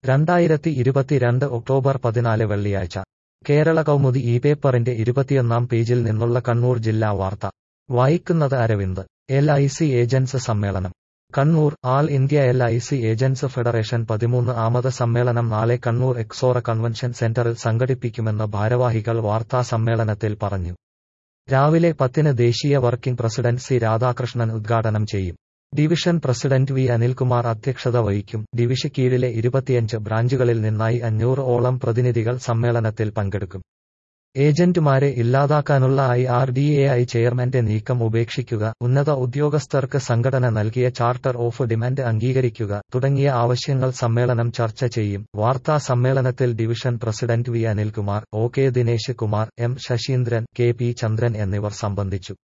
രണ്ടായിരത്തി ഇരുപത്തിരണ്ട് ഒക്ടോബർ പതിനാല് വെള്ളിയാഴ്ച കേരള കൗമുദി ഈ പേപ്പറിന്റെ ഇരുപത്തിയൊന്നാം പേജിൽ നിന്നുള്ള കണ്ണൂർ ജില്ലാ വാർത്ത വായിക്കുന്നത് Aravind L I C agents സമ്മേളനം Kannur all India L I C agents federation പതിമൂന്ന് ആമത് സമ്മേളനം നാളെ കണ്ണൂർ എക്സോറ കൺവെൻഷൻ സെന്ററിൽ സംഘടിപ്പിക്കുമെന്ന് ഭാരവാഹികൾ വാർത്താ സമ്മേളനത്തിൽ പറഞ്ഞു രാവിലെ പത്തിന് ദേശീയ വർക്കിംഗ് പ്രസിഡന്റ് സി രാധാകൃഷ്ണൻ ഉദ്ഘാടനം ചെയ്യും ഡിവിഷൻ പ്രസിഡന്റ് വി അനിൽകുമാർ അധ്യക്ഷത വഹിക്കും ഡിവിഷ കീഴിലെ ഇരുപത്തിയഞ്ച് ബ്രാഞ്ചുകളിൽ നിന്നായി അഞ്ഞൂറ് ഓളം പ്രതിനിധികൾ സമ്മേളനത്തിൽ പങ്കെടുക്കും ഏജന്റുമാരെ ഇല്ലാതാക്കാനുള്ള I R D A I ചെയർമാന്റെ നീക്കം ഉപേക്ഷിക്കുക ഉന്നത ഉദ്യോഗസ്ഥർക്ക് സംഘടന നൽകിയ ചാർട്ടർ ഓഫ് ഡിമാൻഡ് അംഗീകരിക്കുക തുടങ്ങിയ ആവശ്യങ്ങൾ സമ്മേളനം ചർച്ച ചെയ്യും വാർത്താ സമ്മേളനത്തിൽ division president V Anilkumar O K Dinesh Kumar M Sasheendran K P Chandran എന്നിവർ സംബന്ധിച്ചു